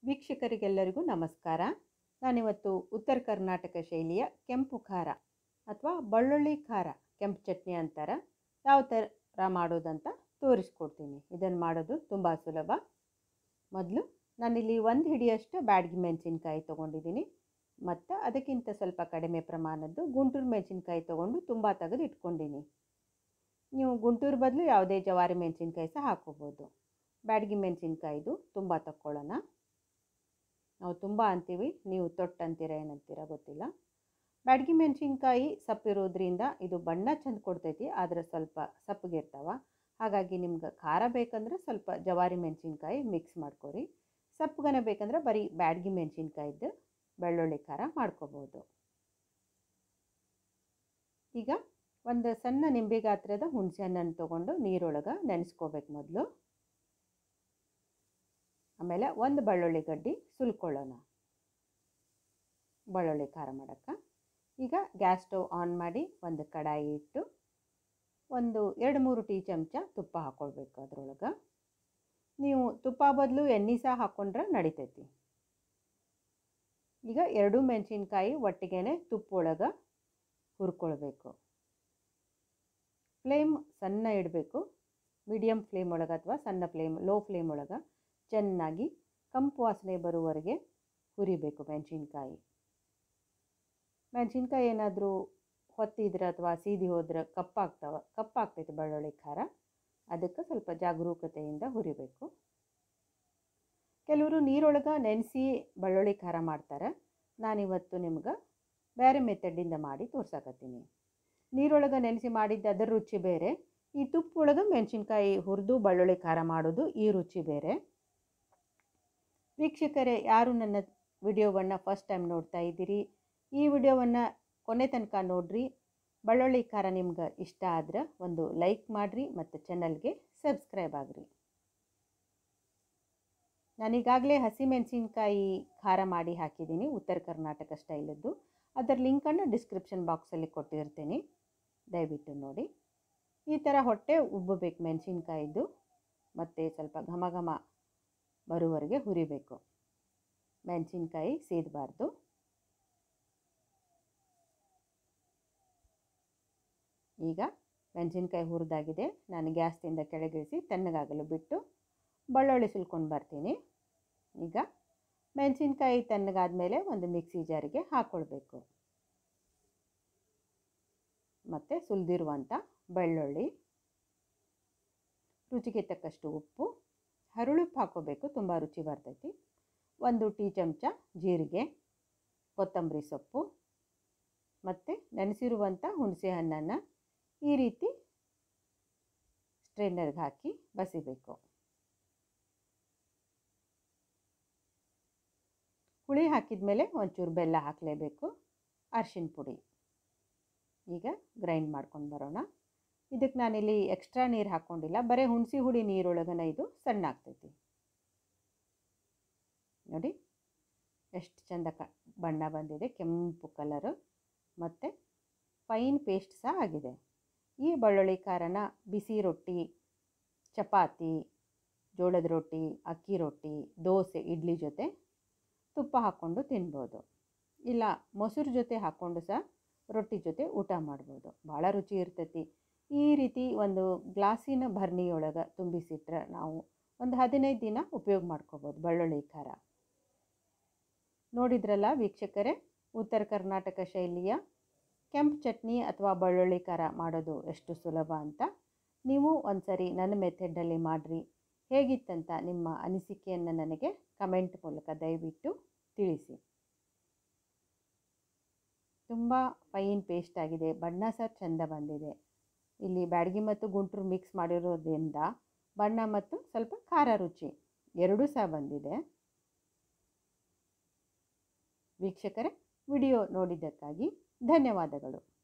ವೀಕ್ಷಕರಿಗೆಲ್ಲರಿಗೂ ನಮಸ್ಕಾರ ನಾನಿವತ್ತು ಉತ್ತರ ಕರ್ನಾಟಕ ಶೈಲಿಯ ಕೆಂಪು ಖಾರ ಅಥವಾ ಬೆಳ್ಳುಳ್ಳಿ ಖಾರ ಕೆಂಪು ಚಟ್ನಿ ಅಂತಾರೆ ಯಾವ ಥರ ಮಾಡೋದಂತ ತೋರಿಸ್ಕೊಡ್ತೀನಿ ಇದನ್ನು ಮಾಡೋದು ತುಂಬ ಸುಲಭ ಮೊದಲು ನಾನಿಲ್ಲಿ ಒಂದು ಹಿಡಿಯಷ್ಟು ಬ್ಯಾಡಗಿ ಮೆಣಸಿನ್ಕಾಯಿ ತೊಗೊಂಡಿದ್ದೀನಿ ಮತ್ತು ಅದಕ್ಕಿಂತ ಸ್ವಲ್ಪ ಕಡಿಮೆ ಪ್ರಮಾಣದ್ದು ಗುಂಟೂರು ಮೆಣಸಿನ್ಕಾಯಿ ತೊಗೊಂಡು ತುಂಬ ತೆಗೆದು ಇಟ್ಕೊಂಡಿನಿ ನೀವು ಗುಂಟೂರು ಬದಲು ಯಾವುದೇ ಜವಾರಿ ಮೆಣಸಿನ್ಕಾಯಿ ಸಹ ಹಾಕೋಬೋದು ಬ್ಯಾಡಗಿ ಮೆಣಸಿನ್ಕಾಯಿದು ತುಂಬ ತಕ್ಕೊಳ್ಳೋಣ ನಾವು ತುಂಬ ಅಂತೀವಿ ನೀವು ತೊಟ್ಟು ಅಂತೀರ ಏನಂತೀರ ಗೊತ್ತಿಲ್ಲ ಬ್ಯಾಡಗಿ ಮೆಣಸಿನ್ಕಾಯಿ ಸಪ್ಪಿರೋದ್ರಿಂದ ಇದು ಬಣ್ಣ ಚೆಂದ ಕೊಡ್ತೈತಿ ಆದರೆ ಸ್ವಲ್ಪ ಸಪ್ಪಗಿರ್ತಾವ ಹಾಗಾಗಿ ನಿಮ್ಗೆ ಖಾರ ಬೇಕಂದ್ರೆ ಸ್ವಲ್ಪ ಜವಾರಿ ಮೆಣಸಿನ್ಕಾಯಿ ಮಿಕ್ಸ್ ಮಾಡ್ಕೊರಿ ಸಪ್ಪಗನೆ ಬೇಕಂದ್ರೆ ಬರೀ ಬ್ಯಾಡಗಿ ಮೆಣಸಿನ್ಕಾಯಿದ್ದು ಬೆಳ್ಳುಳ್ಳಿ ಖಾರ ಮಾಡ್ಕೋಬೋದು ಈಗ ಒಂದು ಸಣ್ಣ ನಿಂಬೆ ಗಾತ್ರದ ಹುಣಸೆ ಹಣ್ಣನ್ನು ತೊಗೊಂಡು ನೀರೊಳಗೆ ನೆನೆಸ್ಕೋಬೇಕು ಮೊದಲು ಆಮೇಲೆ ಒಂದು ಬೆಳ್ಳುಳ್ಳಿ ಗಡ್ಡಿ ಸುಲ್ಕೊಳ್ಳೋಣ ಬೆಳ್ಳುಳ್ಳಿ ಖಾರ ಮಾಡೋಕ್ಕೆ ಈಗ ಗ್ಯಾಸ್ ಸ್ಟವ್ ಆನ್ ಮಾಡಿ ಒಂದು ಕಡಾಯಿ ಇಟ್ಟು ಒಂದು ಎರಡು ಮೂರು ಟೀ ಚಮಚ ತುಪ್ಪ ಹಾಕ್ಕೊಳ್ಬೇಕು ಅದ್ರೊಳಗೆ ನೀವು ತುಪ್ಪ ಬದಲು ಎಣ್ಣೆ ಸಹ ಹಾಕ್ಕೊಂಡ್ರೆ ನಡಿತೈತಿ ಈಗ ಎರಡು ಮೆಣಸಿನ್ಕಾಯಿ ಒಟ್ಟಿಗೆ ತುಪ್ಪ ಒಳಗೆ ಹುರ್ಕೊಳ್ಬೇಕು ಫ್ಲೇಮ್ ಸಣ್ಣ ಇಡಬೇಕು ಮೀಡಿಯಮ್ ಫ್ಲೇಮ್ ಒಳಗೆ ಅಥವಾ ಸಣ್ಣ ಫ್ಲೇಮ್ ಲೋ ಫ್ಲೇಮ್ ಒಳಗೆ ಚೆನ್ನಾಗಿ ಕಂಪು ವಾಸನೆ ಬರುವವರೆಗೆ ಹುರಿಬೇಕು ಮೆಣಸಿನ್ಕಾಯಿ ಮೆಣಸಿನ್ಕಾಯಿ ಏನಾದರೂ ಹೊತ್ತಿದ್ರೆ ಅಥವಾ ಸೀದಿ ಹೋದ್ರೆ ಕಪ್ಪಾಗ್ತಾವ ಕಪ್ಪಾಗ್ತೈತೆ ಬೆಳ್ಳುಳ್ಳಿ ಖಾರ ಅದಕ್ಕೆ ಸ್ವಲ್ಪ ಜಾಗರೂಕತೆಯಿಂದ ಹುರಿಬೇಕು ಕೆಲವರು ನೀರೊಳಗೆ ನೆನೆಸಿ ಬೆಳ್ಳುಳ್ಳಿ ಖಾರ ಮಾಡ್ತಾರೆ ನಾನಿವತ್ತು ನಿಮ್ಗೆ ಬೇರೆ ಮೆಥಡಿಂದ ಮಾಡಿ ತೋರ್ಸಕತ್ತೀನಿ ನೀರೊಳಗೆ ನೆನೆಸಿ ಮಾಡಿದ್ದು ಅದರ ರುಚಿ ಬೇರೆ ಈ ತುಪ್ಪ ಒಳಗೆ ಮೆಣಸಿನ್ಕಾಯಿ ಹುರಿದು ಬೆಳ್ಳುಳ್ಳಿ ಖಾರ ಮಾಡೋದು ಈ ರುಚಿ ಬೇರೆ ವೀಕ್ಷಕರೇ ಯಾರು ನನ್ನ ವಿಡಿಯೋವನ್ನು ಫಸ್ಟ್ ಟೈಮ್ ನೋಡ್ತಾ ಇದ್ದೀರಿ ಈ ವಿಡಿಯೋವನ್ನು ಕೊನೆ ತನಕ ನೋಡ್ರಿ ಬೆಳ್ಳುಳ್ಳಿ ಖಾರ ನಿಮ್ಗೆ ಇಷ್ಟ ಆದ್ರೆ ಒಂದು ಲೈಕ್ ಮಾಡಿರಿ ಮತ್ತು ಚಾನಲ್ಗೆ ಸಬ್ಸ್ಕ್ರೈಬ್ ಆಗಿರಿ ನಾನೀಗಾಗಲೇ ಹಸಿಮೆಣಸಿನ್ಕಾಯಿ ಖಾರ ಮಾಡಿ ಹಾಕಿದ್ದೀನಿ ಉತ್ತರ ಕರ್ನಾಟಕ ಸ್ಟೈಲದ್ದು ಅದರ ಲಿಂಕನ್ನು ಡಿಸ್ಕ್ರಿಪ್ಷನ್ ಬಾಕ್ಸಲ್ಲಿ ಕೊಟ್ಟಿರ್ತೀನಿ ದಯವಿಟ್ಟು ನೋಡಿ ಈ ಥರ ಹೊಟ್ಟೆ ಉಬ್ಬಬೇಕು ಮೆಣಸಿನ್ಕಾಯಿದ್ದು ಮತ್ತು ಸ್ವಲ್ಪ ಘಮ ಘಮ ಬರುವವರೆಗೆ ಹುರಿಬೇಕು ಮೆಣಸಿನ್ಕಾಯಿ ಸೇದಬಾರ್ದು ಈಗ ಮೆಣಸಿನ್ಕಾಯಿ ಹುರಿದಾಗಿದೆ ನಾನು ಗ್ಯಾಸ್ದಿಂದ ಕೆಳಗಿಳಿಸಿ ತಣ್ಣಗಾಗಲು ಬಿಟ್ಟು ಬೆಳ್ಳುಳ್ಳಿ ಸುಲ್ಕೊಂಡು ಬರ್ತೀನಿ ಈಗ ಮೆಣಸಿನ್ಕಾಯಿ ತಣ್ಣಗಾದ ಮೇಲೆ ಒಂದು ಮಿಕ್ಸಿ ಜಾರಿಗೆ ಹಾಕ್ಕೊಳ್ಬೇಕು ಮತ್ತು ಸುಲಿದಿರುವಂಥ ಬೆಳ್ಳುಳ್ಳಿ ರುಚಿಗೆ ತಕ್ಕಷ್ಟು ಉಪ್ಪು ಹರಳುಪ್ಪು ಹಾಕ್ಕೋಬೇಕು ತುಂಬ ರುಚಿ ಬರ್ತೈತಿ ಒಂದು ಟೀ ಚಮಚ ಜೀರಿಗೆ ಕೊತ್ತಂಬರಿ ಸೊಪ್ಪು ಮತ್ತು ನೆನೆಸಿರುವಂಥ ಹುಣಸೆ ಹಣ್ಣನ್ನು ಈ ರೀತಿ ಸ್ಟ್ರೈನರ್ಗೆ ಹಾಕಿ ಬಸಿಬೇಕು ಹುಳಿ ಹಾಕಿದ ಮೇಲೆ ಒಂಚೂರು ಬೆಲ್ಲ ಹಾಕಲೇಬೇಕು ಅರ್ಶಿಣ ಪುಡಿ ಈಗ ಗ್ರೈಂಡ್ ಮಾಡ್ಕೊಂಡು ಬರೋಣ ಇದಕ್ಕೆ ನಾನಿಲ್ಲಿ ಎಕ್ಸ್ಟ್ರಾ ನೀರು ಹಾಕ್ಕೊಂಡಿಲ್ಲ ಬರೀ ಹುಣಸಿ ಹುಳಿ ನೀರೊಳಗನ ಇದು ಸಣ್ಣ ಆಗ್ತೈತಿ ನೋಡಿ ಎಷ್ಟು ಚಂದ ಕ ಬಣ್ಣ ಬಂದಿದೆ ಕೆಂಪು ಕಲರು ಮತ್ತು ಫೈನ್ ಪೇಸ್ಟ್ ಸಹ ಆಗಿದೆ ಈ ಬೆಳ್ಳುಳ್ಳಿ ಖಾರನ ಬಿಸಿ ರೊಟ್ಟಿ ಚಪಾತಿ ಜೋಳದ ರೊಟ್ಟಿ ಅಕ್ಕಿ ರೊಟ್ಟಿ ದೋಸೆ ಇಡ್ಲಿ ಜೊತೆ ತುಪ್ಪ ಹಾಕ್ಕೊಂಡು ತಿನ್ಬೋದು ಇಲ್ಲ ಮೊಸರು ಜೊತೆ ಹಾಕ್ಕೊಂಡು ಸಹ ರೊಟ್ಟಿ ಜೊತೆ ಊಟ ಮಾಡ್ಬೋದು ಭಾಳ ರುಚಿ ಇರ್ತೈತಿ ಈ ರೀತಿ ಒಂದು ಗ್ಲಾಸಿನ ಭರಣಿಯೊಳಗೆ ತುಂಬಿಸಿಟ್ರೆ ನಾವು ಒಂದು ಹದಿನೈದು ದಿನ ಉಪಯೋಗ ಮಾಡ್ಕೋಬೋದು ಬೆಳ್ಳುಳ್ಳಿ ಖಾರ ನೋಡಿದ್ರಲ್ಲ ವೀಕ್ಷಕರೇ ಉತ್ತರ ಕರ್ನಾಟಕ ಶೈಲಿಯ ಕೆಂಪು ಚಟ್ನಿ ಅಥವಾ ಬೆಳ್ಳುಳ್ಳಿ ಖಾರ ಮಾಡೋದು ಎಷ್ಟು ಸುಲಭ ಅಂತ ನೀವು ಒಂದು ಸರಿ ನನ್ನ ಮೆಥಡಲ್ಲಿ ಮಾಡಿರಿ ಹೇಗಿತ್ತಂತ ನಿಮ್ಮ ಅನಿಸಿಕೆಯನ್ನು ನನಗೆ ಕಮೆಂಟ್ ಮೂಲಕ ದಯವಿಟ್ಟು ತಿಳಿಸಿ ತುಂಬ ಫೈನ್ ಪೇಸ್ಟ್ ಆಗಿದೆ ಬಣ್ಣ ಸಹ ಚೆಂದ ಬಂದಿದೆ ಇಲ್ಲಿ ಬ್ಯಾಡಗಿ ಮತ್ತು ಗುಂಟೂರು ಮಿಕ್ಸ್ ಮಾಡಿರೋದ್ರಿಂದ ಬಣ್ಣ ಮತ್ತು ಸ್ವಲ್ಪ ಖಾರ ರುಚಿ ಎರಡೂ ಸಹ ಬಂದಿದೆ ವೀಕ್ಷಕರೇ ವಿಡಿಯೋ ನೋಡಿದ್ದಕ್ಕಾಗಿ ಧನ್ಯವಾದಗಳು